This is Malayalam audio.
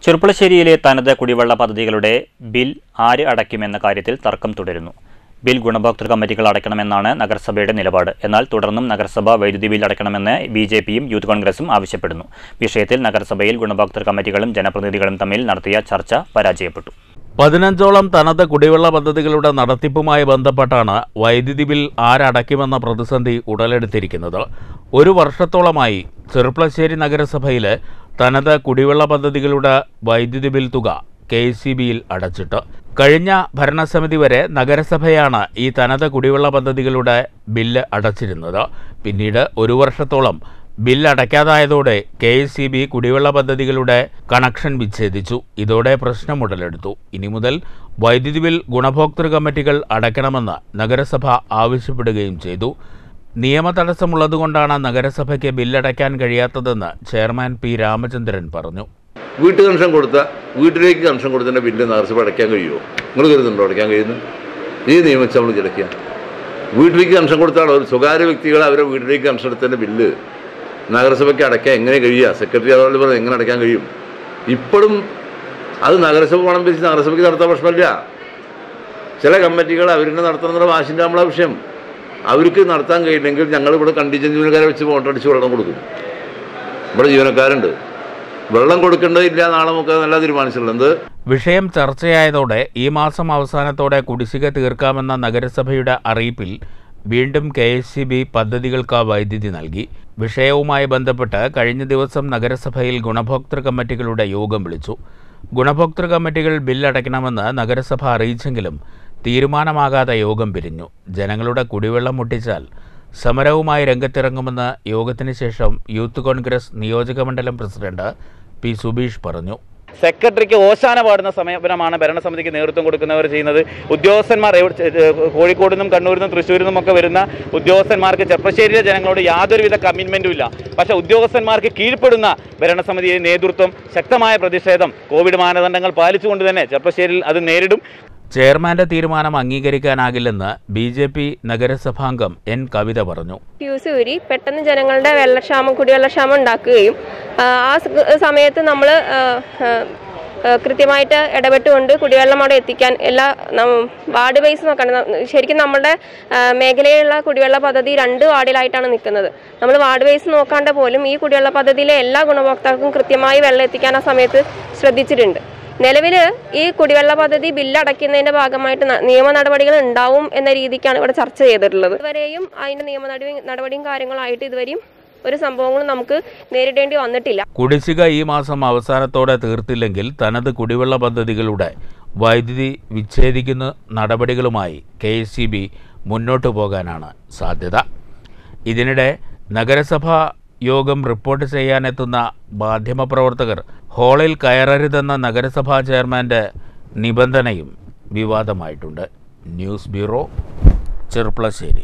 ചെറുപ്പളശ്ശേരിയിലെ തനത് കുടിവെള്ള പദ്ധതികളുടെ ബിൽ ആര് അടയ്ക്കുമെന്ന കാര്യത്തിൽ തർക്കം തുടരുന്നു ബിൽ ഗുണഭോക്തൃ കമ്മിറ്റികൾ അടയ്ക്കണമെന്നാണ് നഗരസഭയുടെ നിലപാട് എന്നാൽ തുടർന്നും നഗരസഭ വൈദ്യുതി ബിൽ അടയ്ക്കണമെന്ന് ബി ജെ പിയും യൂത്ത് കോൺഗ്രസും ആവശ്യപ്പെടുന്നു വിഷയത്തിൽ നഗരസഭയിൽ ഗുണഭോക്തൃ കമ്മിറ്റികളും ജനപ്രതിനിധികളും തമ്മിൽ നടത്തിയ ചർച്ച പരാജയപ്പെട്ടു പതിനഞ്ചോളം തനത് കുടിവെള്ള പദ്ധതികളുടെ നടത്തിപ്പുമായി ബന്ധപ്പെട്ടാണ് വൈദ്യുതി ബിൽ ആരടയ്ക്കുമെന്ന പ്രതിസന്ധി ഉടലെടുത്തിരിക്കുന്നത് ഒരു വർഷത്തോളമായി ചെറുപ്പളശ്ശേരി നഗരസഭയിലെ തനത് കുടിവെള്ള പദ്ധതികളുടെ വൈദ്യുതി ബിൽ തുക കെ സി ബിയിൽ അടച്ചിട്ട് കഴിഞ്ഞ ഭരണസമിതി വരെ നഗരസഭയാണ് ഈ തനത് കുടിവെള്ള പദ്ധതികളുടെ ബില്ല് അടച്ചിരുന്നത് പിന്നീട് ഒരു വർഷത്തോളം ബില്ല് അടയ്ക്കാതായതോടെ കെ എസ് സി ബി കുടിവെള്ള പദ്ധതികളുടെ കണക്ഷൻ വിച്ഛേദിച്ചു ഇതോടെ പ്രശ്നം ഉടലെടുത്തു ഇനി മുതൽ വൈദ്യുതി ബിൽ ഗുണഭോക്തൃ കമ്മിറ്റികൾ അടയ്ക്കണമെന്ന് നഗരസഭ ആവശ്യപ്പെടുകയും ചെയ്തു നിയമ തടസ്സമുള്ളതുകൊണ്ടാണ് നഗരസഭയ്ക്ക് ബില്ലടയ്ക്കാൻ കഴിയാത്തതെന്ന് ചെയർമാൻ പി രാമചന്ദ്രൻ പറഞ്ഞു വീട്ടു കണക്ഷൻ കൊടുത്ത വീട്ടിലേക്ക് കണക്ഷൻ കൊടുത്തതിൻ്റെ ബില്ല് നഗരസഭ അടയ്ക്കാൻ കഴിയുമോ നിങ്ങൾ കരുതുന്നുണ്ടോ അടയ്ക്കാൻ കഴിയുന്നത് ഈ നിയമം നമ്മൾ കിടക്കുക വീട്ടിലേക്ക് കണക്ഷൻ കൊടുത്താൽ ഒരു സ്വകാര്യ വ്യക്തികൾ അവരെ വീട്ടിലേക്ക് കണക്ഷൻ എടുത്തതിൻ്റെ ബില്ല് നഗരസഭയ്ക്ക് അടയ്ക്കാൻ എങ്ങനെ കഴിയുക സെക്രട്ടറി അതുപോലെ പറഞ്ഞത് എങ്ങനെ അടയ്ക്കാൻ കഴിയും ഇപ്പോഴും അത് നഗരസഭ പണം പിരിച്ച് നഗരസഭയ്ക്ക് നടത്താൻ പ്രശ്നമില്ല ചില കമ്മിറ്റികൾ അവരുടെ നടത്തുന്ന വാശിൻ്റെ നമ്മളെ വിഷയം അവർക്ക് നടത്താൻ കഴിയില്ലെങ്കിൽ ഞങ്ങൾ ഇവിടെ കണ്ടീഷൻ ജീവനക്കാരെ വെച്ച് മോട്ടറടിച്ച് വെള്ളം കൊടുക്കും ഇവിടെ ജീവനക്കാരുണ്ട് വെള്ളം കൊടുക്കേണ്ടതില്ല നാളെ നമുക്ക് നല്ല തീരുമാനിച്ചിട്ടുള്ളത് എന്ത് വിഷയം ചർച്ചയായതോടെ ഈ മാസം അവസാനത്തോടെ കുടിശ്ശിക തീർക്കാമെന്ന നഗരസഭയുടെ അറിയിപ്പിൽ വീണ്ടും കെ എസ് സി ബി പദ്ധതികൾക്ക് വൈദ്യുതി നൽകി വിഷയവുമായി ബന്ധപ്പെട്ട് കഴിഞ്ഞ ദിവസം നഗരസഭയിൽ ഗുണഭോക്തൃ കമ്മിറ്റികളുടെ യോഗം വിളിച്ചു ഗുണഭോക്തൃ കമ്മിറ്റികൾ ബില്ലടയ്ക്കണമെന്ന് നഗരസഭ അറിയിച്ചെങ്കിലും തീരുമാനമാകാതെ യോഗം പിരിഞ്ഞു ജനങ്ങളുടെ കുടിവെള്ളം മുട്ടിച്ചാൽ സമരവുമായി രംഗത്തിറങ്ങുമെന്ന് യോഗത്തിന് ശേഷം യൂത്ത് കോൺഗ്രസ് നിയോജകമണ്ഡലം പ്രസിഡന്റ് പി സുബീഷ് പറഞ്ഞു സെക്രട്ടറിക്ക് ഓശാന പാടുന്ന സമീപനമാണ് ഭരണസമിതിക്ക് നേതൃത്വം കൊടുക്കുന്നവർ ചെയ്യുന്നത് ഉദ്യോഗസ്ഥന്മാർ എവിടെ- ഏ, കോഴിക്കോട് നിന്നും കണ്ണൂരിൽ നിന്നും തൃശ്ശൂരിൽ നിന്നും ഒക്കെ വരുന്ന ഉദ്യോഗസ്ഥന്മാർക്ക് ചെർപ്പശ്ശേരിയിലെ ജനങ്ങളോട് യാതൊരുവിധ കമ്മിറ്റ്മെൻറ്റും ഇല്ല പക്ഷേ ഉദ്യോഗസ്ഥന്മാർക്ക് കീഴ്പ്പെടുന്ന ഭരണസമിതിയുടെ നേതൃത്വം ശക്തമായ പ്രതിഷേധം കോവിഡ് മാനദണ്ഡങ്ങൾ പാലിച്ചുകൊണ്ട് തന്നെ ചെർപ്പശ്ശേരിയിൽ അത് നേരിടും ചെയർമാന്റെ തീരുമാനം അംഗീകരിക്കാനാകില്ലെന്ന് ബി ജെ പി നഗരസഭാംഗം എൻ കവിത പറഞ്ഞു ഫ്യൂസ് ഊരി പെട്ടെന്ന് ജനങ്ങളുടെ വെള്ളക്ഷാമം കുടിവെള്ളക്ഷാമം ഉണ്ടാക്കുകയും ആ, ആ സ- സമയത്ത് നമ്മൾ കൃത്യമായിട്ട് ഇടപെട്ടുകൊണ്ട് കുടിവെള്ളം അവിടെ എത്തിക്കാൻ എല്ലാ നം- വാർഡ് വൈസ് നോക്കണം ന- ശരിക്കും നമ്മുടെ ആ, മേഖലയിലുള്ള കുടിവെള്ള പദ്ധതി രണ്ട് വാർഡിലായിട്ടാണ് നിൽക്കുന്നത് നമ്മൾ വാർഡ് വൈസ് നോക്കാണ്ട് പോലും ഈ കുടിവെള്ള പദ്ധതിയിലെ എല്ലാ ഗുണഭോക്താക്കൾക്കും കൃത്യമായി വെള്ളം എത്തിക്കാൻ ആ സമയത്ത് ശ്രദ്ധിച്ചിട്ടുണ്ട് നിലവിൽ ഈ കുടിവെള്ള പദ്ധതി ബില്ല് അടയ്ക്കുന്നതിന്റെ ഭാഗമായിട്ട് ന- നിയമ നടപടികൾ ഉണ്ടാവും എന്ന രീതിക്കാണ് ഇവിടെ ചർച്ച ചെയ്തിട്ടുള്ളത് ഇതുവരെയും അതിന്റെ നിയമ നടപടി നടപടിയും കാര്യങ്ങളായിട്ട് ഇതുവരെയും ഒരു സംഭവങ്ങളും നമുക്ക് നേരിടേണ്ടി വന്നിട്ടില്ല കുടിശ്ശിക ഈ മാസം അവസാനത്തോടെ തീർത്തില്ലെങ്കിൽ തനത് കുടിവെള്ള പദ്ധതികളുടെ വൈദ്യുതി വിച്ഛേദിക്കുന്ന നടപടികളുമായി കെ എസ് സി ബി മുന്നോട്ടു പോകാനാണ് സാധ്യത ഇതിനിടെ നഗരസഭാ യോഗം റിപ്പോർട്ട് ചെയ്യാനെത്തുന്ന മാധ്യമപ്രവർത്തകർ ഹാളിൽ കയറരുതെന്ന നഗരസഭാ ചെയർമാൻ്റെ നിബന്ധനയും വിവാദമായിട്ടുണ്ട് ന്യൂസ് ബ്യൂറോ ചെറുപ്പളശ്ശേരി